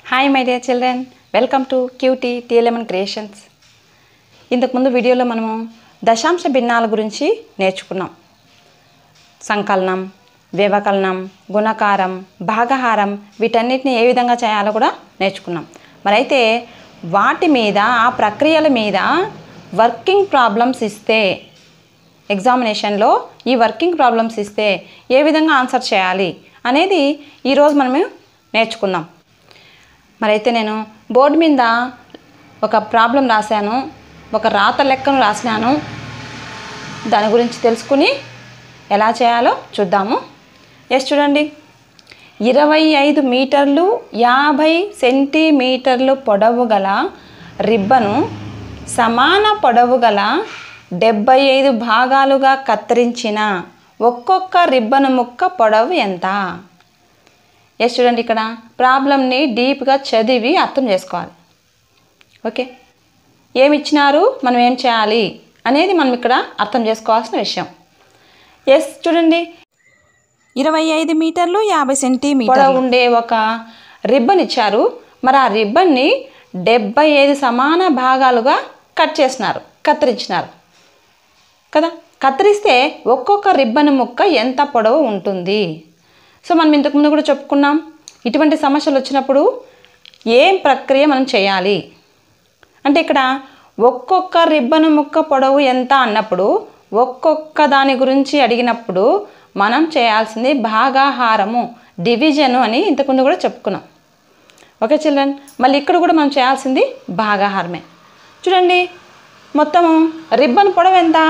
hi my dear children welcome to QT TLMN creations ఇంతకుముందు వీడియోలో మనము దశాంశ భిన్నాల గురించి నేర్చుకున్నాం సంకలనం వ్యవకలనం గుణకారం భాగహారం వీటన్నిటిని ఏ విధంగా చేయాలో కూడా నేర్చుకున్నాం మరైతే వాటి మీద ఆ ప్రక్రియల మీద వర్కింగ్ ప్రాబ్లమ్స్ ఇస్తే ఎగ్జామినేషన్లో ఈ వర్కింగ్ ప్రాబ్లమ్స్ ఇస్తే ఏ విధంగా ఆన్సర్ చేయాలి అనేది ఈరోజు మనము నేర్చుకుందాం మరైతే నేను బోర్డు మీద ఒక ప్రాబ్లం రాశాను ఒక రాత లెక్కను రాసినాను దాని గురించి తెలుసుకుని ఎలా చేయాలో చూద్దాము ఎస్ చూడండి ఇరవై ఐదు మీటర్లు యాభై సెంటీమీటర్లు పొడవు గల రిబ్బను సమాన పొడవు గల డెబ్బై ఐదు భాగాలుగా కత్తిరించిన ఒక్కొక్క రిబ్బను ముక్క పొడవు ఎంత ఎస్ చూడండి ఇక్కడ ప్రాబ్లమ్ని డీప్గా చదివి అర్థం చేసుకోవాలి ఓకే ఏమి ఇచ్చినారు మనం ఏం చేయాలి అనేది మనం ఇక్కడ అర్థం చేసుకోవాల్సిన విషయం ఎస్ చూడండి ఇరవై ఐదు మీటర్లు యాభై పొడవు సెంటీమీటర్లు ఉండే ఒక రిబ్బన్ ఇచ్చారు మరి ఆ రిబ్బన్ని డెబ్బై ఐదు సమాన భాగాలుగా కట్ చేసినారు కత్తిరించినారు కదా కత్తిరిస్తే ఒక్కొక్క రిబ్బన్ ముక్క ఎంత పొడవు ఉంటుంది సో మనం ఇంతకుముందు కూడా చెప్పుకున్నాం ఇటువంటి సమస్యలు వచ్చినప్పుడు ఏం ప్రక్రియ మనం చేయాలి అంటే ఇక్కడ ఒక్కొక్క రిబ్బన్ ముక్క పొడవు ఎంత అన్నప్పుడు ఒక్కొక్క దాని గురించి అడిగినప్పుడు మనం చేయాల్సింది భాగాహారము డివిజను అని ఇంతకుముందు కూడా చెప్పుకున్నాం ఓకే చిల్డ్రన్ మళ్ళీ ఇక్కడ కూడా మనం చేయాల్సింది భాగాహారమే చూడండి మొత్తము రిబ్బన్ పొడవు ఎంత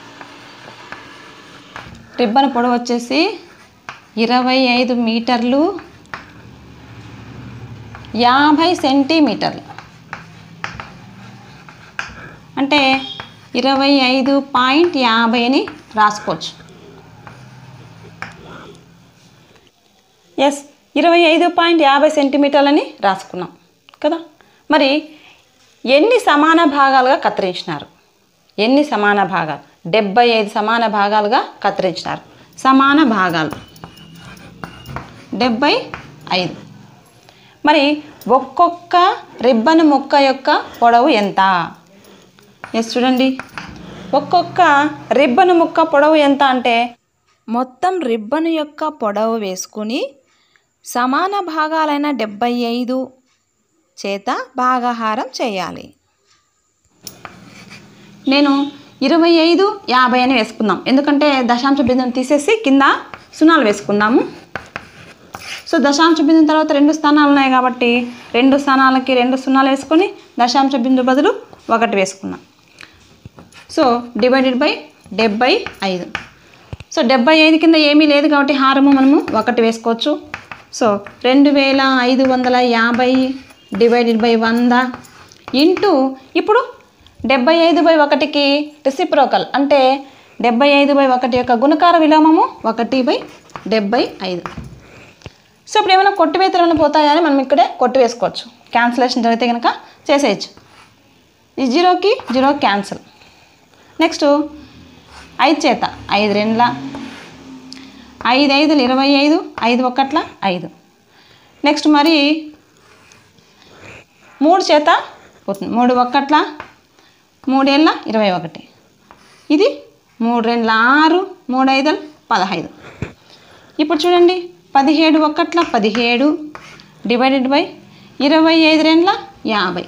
రిబ్బన్ పొడవు వచ్చేసి ఇరవై ఐదు మీటర్లు యాభై సెంటీమీటర్లు అంటే ఇరవై ఐదు పాయింట్ యాభై అని రాసుకోవచ్చు ఎస్ ఇరవై ఐదు పాయింట్ యాభై సెంటీమీటర్లని రాసుకున్నాం కదా మరి ఎన్ని సమాన భాగాలుగా కత్తిరించినారు ఎన్ని సమాన భాగాలు డెబ్బై ఐదు సమాన భాగాలుగా కత్తిరించినారు సమాన భాగాలు డెబ్బై ఐదు మరి ఒక్కొక్క రిబ్బన్ ముక్క యొక్క పొడవు ఎంత ఎస్ చూడండి ఒక్కొక్క రిబ్బన్ ముక్క పొడవు ఎంత అంటే మొత్తం రిబ్బన్ యొక్క పొడవు వేసుకుని సమాన భాగాలైన డెబ్బై ఐదు చేత భాగాహారం చేయాలి నేను ఇరవై ఐదు యాభై అని వేసుకుందాం ఎందుకంటే దశాంశ బిందువుని తీసేసి కింద సున్నాలు వేసుకుందాము సో దశాంశ బిందువు తర్వాత రెండు స్థానాలు ఉన్నాయి కాబట్టి రెండు స్థానాలకి రెండు సున్నాలు వేసుకొని దశాంశ బిందు బదులు ఒకటి వేసుకున్నాం సో డివైడెడ్ బై డెబ్బై ఐదు సో డెబ్బై ఐదు కింద ఏమీ లేదు కాబట్టి హారము మనము ఒకటి వేసుకోవచ్చు సో రెండు వేల ఐదు వందల యాభై డివైడెడ్ బై వంద ఇంటూ ఇప్పుడు డెబ్బై ఐదు బై ఒకటికి రెసిప్రోకల్ అంటే డెబ్బై ఐదు బై ఒకటి యొక్క గుణకార విలోమము ఒకటి బై డెబ్బై ఐదు సో ఇప్పుడు ఏమైనా కొట్టివేతలు ఏమైనా పోతాయా అని మనం ఇక్కడే కొట్టి వేసుకోవచ్చు క్యాన్సిలేషన్ జరిగితే కనుక చేసేయచ్చు ఈ జీరోకి జీరో క్యాన్సిల్ నెక్స్ట్ ఐదు చేత ఐదు రెండ్ల ఐదు ఐదులు ఇరవై ఐదు ఐదు ఒకట్ల ఐదు నెక్స్ట్ మరి మూడు చేత పోతుంది మూడు ఒక్కట్ల మూడేళ్ళ ఇరవై ఒకటి ఇది మూడు రెండ్ల ఆరు మూడు ఐదులు పదహైదు ఇప్పుడు చూడండి పదిహేడు ఒక్కట్ల పదిహేడు డివైడెడ్ బై ఇరవై ఐదు రెండ్ల యాభై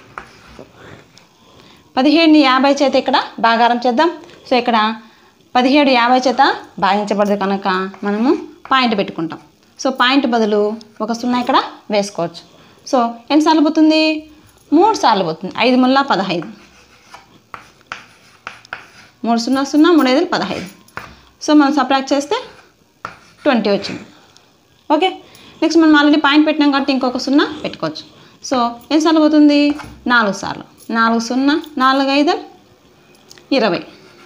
పదిహేడుని యాభై చేత ఇక్కడ భాగారం చేద్దాం సో ఇక్కడ పదిహేడు యాభై చేత భాగించబడదు కనుక మనము పాయింట్ పెట్టుకుంటాం సో పాయింట్ బదులు ఒక సున్నా ఇక్కడ వేసుకోవచ్చు సో ఎన్నిసార్లు పోతుంది మూడు సార్లు పోతుంది ఐదు ముల్లా పదహైదు మూడు సున్నా సున్నా మూడు ఐదు పదహైదు సో మనం సపరాక్ట్ చేస్తే ట్వంటీ వచ్చింది ఓకే నెక్స్ట్ మనం ఆల్రెడీ పాయింట్ పెట్టినాం కాబట్టి ఇంకొక సున్నా పెట్టుకోవచ్చు సో ఎన్నిసార్లు పోతుంది నాలుగు సార్లు నాలుగు సున్నా నాలుగు ఐదు ఇరవై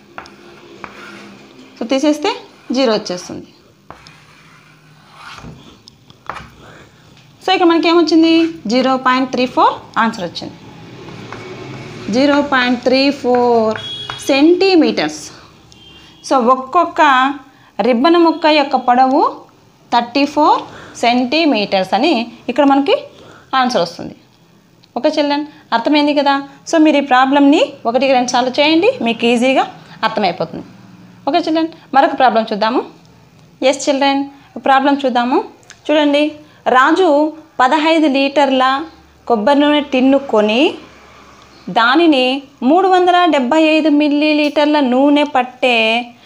సో తీసేస్తే జీరో వచ్చేస్తుంది సో ఇక్కడ మనకి ఏమొచ్చింది zero point three four answer వచ్చింది zero point three four centimetres so ఒక్కొక్క రిబ్బన్ ముక్క యొక్క పొడవు థర్టీ ఫోర్ సెంటీమీటర్స్ అని ఇక్కడ మనకి ఆన్సర్ వస్తుంది ఓకే చిల్డ్రన్ అర్థమైంది కదా సో మీరు ఈ ప్రాబ్లమ్ని ఒకటికి రెండు సార్లు చేయండి మీకు ఈజీగా అర్థమైపోతుంది ఓకే చిల్డ్రన్ మరొక ప్రాబ్లం చూద్దాము ఎస్ చిల్డ్రన్ ప్రాబ్లం చూద్దాము చూడండి రాజు పదహైదు లీటర్ల కొబ్బరి నూనె టిన్ను కొని దానిని మూడు వందల డెబ్బై ఐదు మిల్లీ లీటర్ల నూనె పట్టే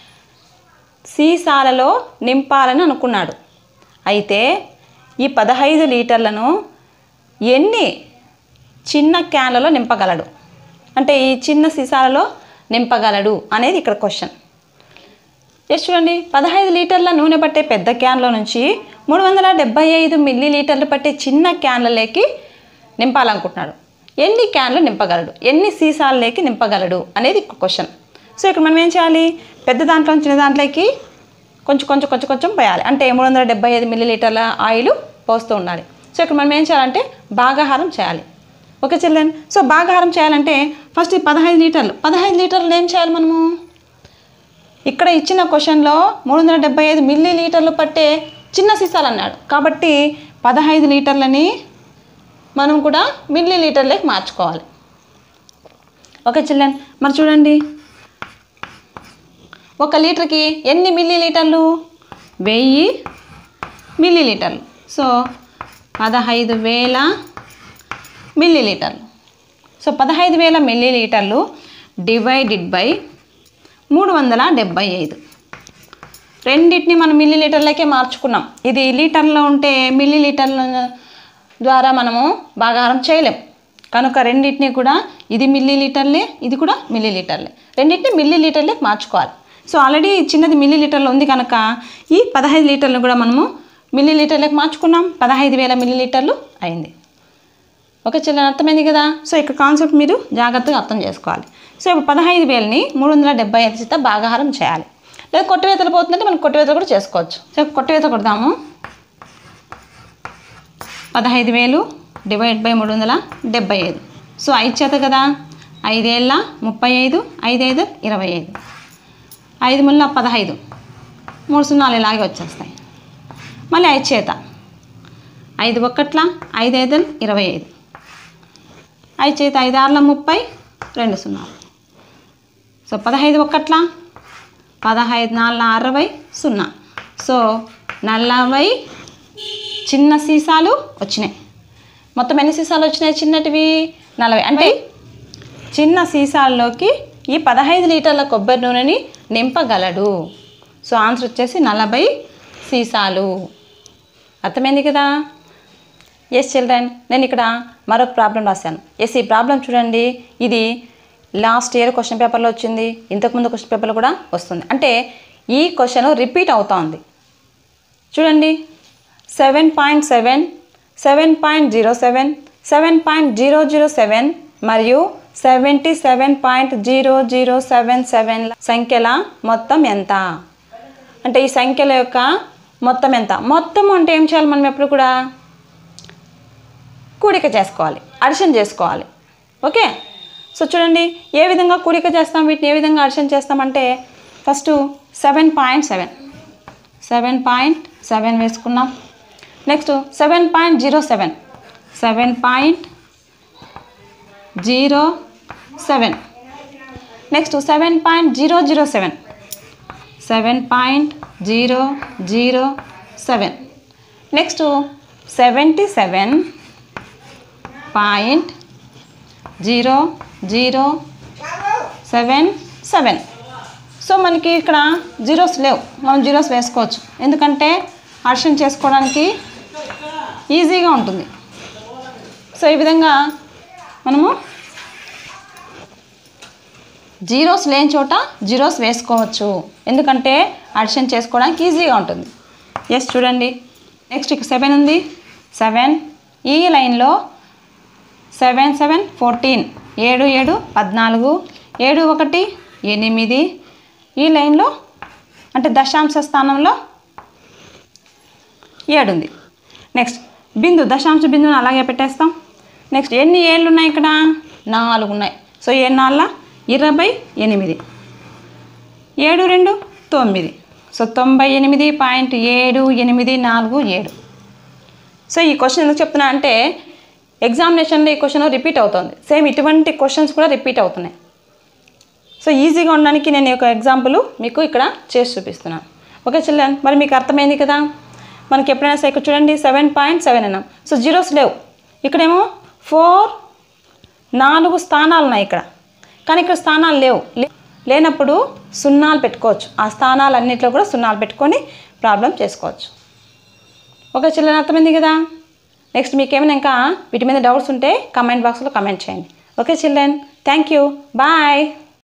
సీసాలలో నింపాలని అనుకున్నాడు అయితే ఈ పదహైదు లీటర్లను ఎన్ని చిన్న క్యాన్లలో నింపగలడు అంటే ఈ చిన్న సీసాలలో నింపగలడు అనేది ఇక్కడ క్వశ్చన్ ఎస్ చూడండి పదహైదు లీటర్ల నూనె పట్టే పెద్ద క్యాన్లో నుంచి మూడు వందల డెబ్బై ఐదు మిల్లీ లీటర్లు పట్టే చిన్న క్యాన్లలోకి నింపాలనుకుంటున్నాడు ఎన్ని క్యాన్లు నింపగలడు ఎన్ని సీసాలలోకి నింపగలడు అనేది క్వశ్చన్ సో ఇక్కడ మనం ఏం చేయాలి పెద్ద దాంట్లో చిన్న దాంట్లోకి కొంచెం కొంచెం కొంచెం కొంచెం పోయాలి అంటే మూడు వందల డెబ్బై ఐదు మిల్లీ లీటర్ల ఆయిల్ పోస్తూ ఉండాలి సో ఇక్కడ మనం ఏం చేయాలంటే భాగాహారం చేయాలి ఓకే చిల్డ్రన్ సో భాగాహారం చేయాలంటే ఫస్ట్ ఈ పదహైదు లీటర్లు పదహైదు లీటర్లు ఏం చేయాలి మనము ఇక్కడ ఇచ్చిన క్వశ్చన్లో మూడు వందల డెబ్బై ఐదు మిల్లీ లీటర్లు పట్టే చిన్న సీసాలు అన్నాడు కాబట్టి పదహైదు లీటర్లని మనం కూడా మిల్లీ లీటర్లకి మార్చుకోవాలి ఓకే చిల్డ్రన్ మరి చూడండి ఒక లీటర్కి ఎన్ని మిల్లీ లీటర్లు వెయ్యి మిల్లీ లీటర్లు సో పదహైదు వేల మిల్లీ లీటర్లు సో పదహైదు వేల మిల్లీ లీటర్లు డివైడెడ్ బై మూడు వందల డెబ్బై ఐదు రెండింటిని మనం మిల్లీ లీటర్లకే మార్చుకున్నాం ఇది లీటర్లో ఉంటే మిల్లీ లీటర్ల ద్వారా మనము భాగాహారం చేయలేం కనుక రెండింటిని కూడా ఇది మిల్లీ లీటర్లే ఇది కూడా మిల్లీ లీటర్లే రెండింటిని మిల్లీ లీటర్లే మార్చుకోవాలి సో ఆల్రెడీ చిన్నది మిల్లీ లీటర్లో ఉంది కనుక ఈ పదహైదు లీటర్లు కూడా మనము మిల్లీ లీటర్లకు మార్చుకున్నాం పదహైదు వేల మిల్లీ లీటర్లు అయింది ఓకే చిన్న అర్థమైంది కదా సో ఇక్కడ కాన్సెప్ట్ మీరు జాగ్రత్తగా అర్థం చేసుకోవాలి సో ఇప్పుడు పదహైదు వేలని మూడు వందల డెబ్బై ఐదు చేత భాగాహారం చేయాలి లేదా కొట్టివేతలు పోతుందంటే మనం కొట్టివేతలు కూడా చేసుకోవచ్చు సో కొట్టివేత కొడదాము పదహైదు వేలు డివైడ్ బై మూడు వందల డెబ్బై ఐదు సో ఐదు చేత కదా ఐదేళ్ళ ముప్పై ఐదు ఐదైదు ఇరవై ఐదు ఐదు ముళ్ళ పదహైదు మూడు సున్నాలు ఇలాగే వచ్చేస్తాయి మళ్ళీ ఐదు చేత ఐదు ఒక్కట్ల ఐదు ఐదు ఇరవై ఐదు ఐదు చేత ఐదు ఆరుల ముప్పై రెండు సున్నాలు సో పదహైదు ఒక్కట్ల పదహైదు నాలుగు అరవై సున్నా సో నలభై చిన్న సీసాలు వచ్చినాయి మొత్తం ఎన్ని సీసాలు వచ్చినాయి చిన్నటివి నలభై అంటే చిన్న సీసాల్లోకి ఈ పదహైదు లీటర్ల కొబ్బరి నూనెని నింపగలడు సో ఆన్సర్ వచ్చేసి నలభై సీసాలు అర్థమైంది కదా ఎస్ చిల్డ్రన్ నేను ఇక్కడ మరొక ప్రాబ్లం రాశాను ఎస్ ఈ ప్రాబ్లం చూడండి ఇది లాస్ట్ ఇయర్ క్వశ్చన్ పేపర్లో వచ్చింది ఇంతకుముందు క్వశ్చన్ పేపర్లో కూడా వస్తుంది అంటే ఈ క్వశ్చన్ రిపీట్ అవుతా ఉంది చూడండి seven point seven seven point zero seven seven point zero zero seven మరియు seventy seven point zero zero seven seven సంఖ్యల మొత్తం ఎంత అంటే ఈ సంఖ్యల యొక్క మొత్తం ఎంత మొత్తం అంటే ఏం చేయాలి మనం ఎప్పుడు కూడా కూడిక చేసుకోవాలి అడిషన్ చేసుకోవాలి ఓకే సో చూడండి ఏ విధంగా కూడిక చేస్తాం వీటిని ఏ విధంగా అడిషన్ చేస్తామంటే first seven point seven seven point seven వేసుకున్నాం next seven point zero seven seven point zero seven next seven point zero zero seven seven point zero zero seven next seventy seven point zero zero seven seven so మనకి ఇక్కడ zeros లేవు మనం zeros వేసుకోవచ్చు ఎందుకంటే addition చేసుకోవడానికి ఈజీగా ఉంటుంది so ఈ విధంగా మనము జీరోస్ లేని చోట జీరోస్ వేసుకోవచ్చు ఎందుకంటే అడిషన్ చేసుకోవడానికి ఈజీగా ఉంటుంది ఎస్ చూడండి నెక్స్ట్ ఇక సెవెన్ ఉంది సెవెన్ ఈ లైన్లో సెవెన్ సెవెన్ ఫోర్టీన్ ఏడు ఏడు పద్నాలుగు ఏడు ఒకటి ఎనిమిది ఈ లైన్లో అంటే దశాంశ స్థానంలో ఏడు ఉంది నెక్స్ట్ బిందు దశాంశ బిందుని అలాగే పెట్టేస్తాం నెక్స్ట్ ఎన్ని ఏళ్ళు ఉన్నాయి ఇక్కడ నాలుగు ఉన్నాయి సో ఏ నాలుగు ఇరవై ఎనిమిది ఏడు రెండు తొమ్మిది సో తొంభై ఎనిమిది పాయింట్ ఏడు ఎనిమిది నాలుగు ఏడు సో ఈ క్వశ్చన్ ఎందుకు చెప్తున్నా అంటే ఎగ్జామినేషన్లో ఈ క్వశ్చన్ రిపీట్ అవుతుంది సేమ్ ఇటువంటి క్వశ్చన్స్ కూడా రిపీట్ అవుతున్నాయి సో ఈజీగా ఉండడానికి నేను ఒక ఎగ్జాంపుల్ మీకు ఇక్కడ చేసి చూపిస్తున్నాను ఓకే చిల్డ్రన్ మరి మీకు అర్థమైంది కదా మనకి ఎప్పుడైనా సరే ఇక్కడ చూడండి సెవెన్ పాయింట్ సెవెన్ అన్నాం సో జీరోస్ లేవు ఇక్కడేమో ఫోర్ నాలుగు స్థానాలు ఉన్నాయి ఇక్కడ కానీ ఇక్కడ స్థానాలు లేవు లే- లేనప్పుడు సున్నాలు పెట్టుకోవచ్చు ఆ స్థానాలన్నింటిలో కూడా సున్నాలు పెట్టుకొని ప్రాబ్లం చేసుకోవచ్చు ఓకే చిల్డ్రన్ అర్థమైంది కదా నెక్స్ట్ మీకు ఏమైనా ఇంకా వీటి మీద డౌట్స్ ఉంటే కమెంట్ బాక్స్లో కమెంట్ చేయండి okay children thank you bye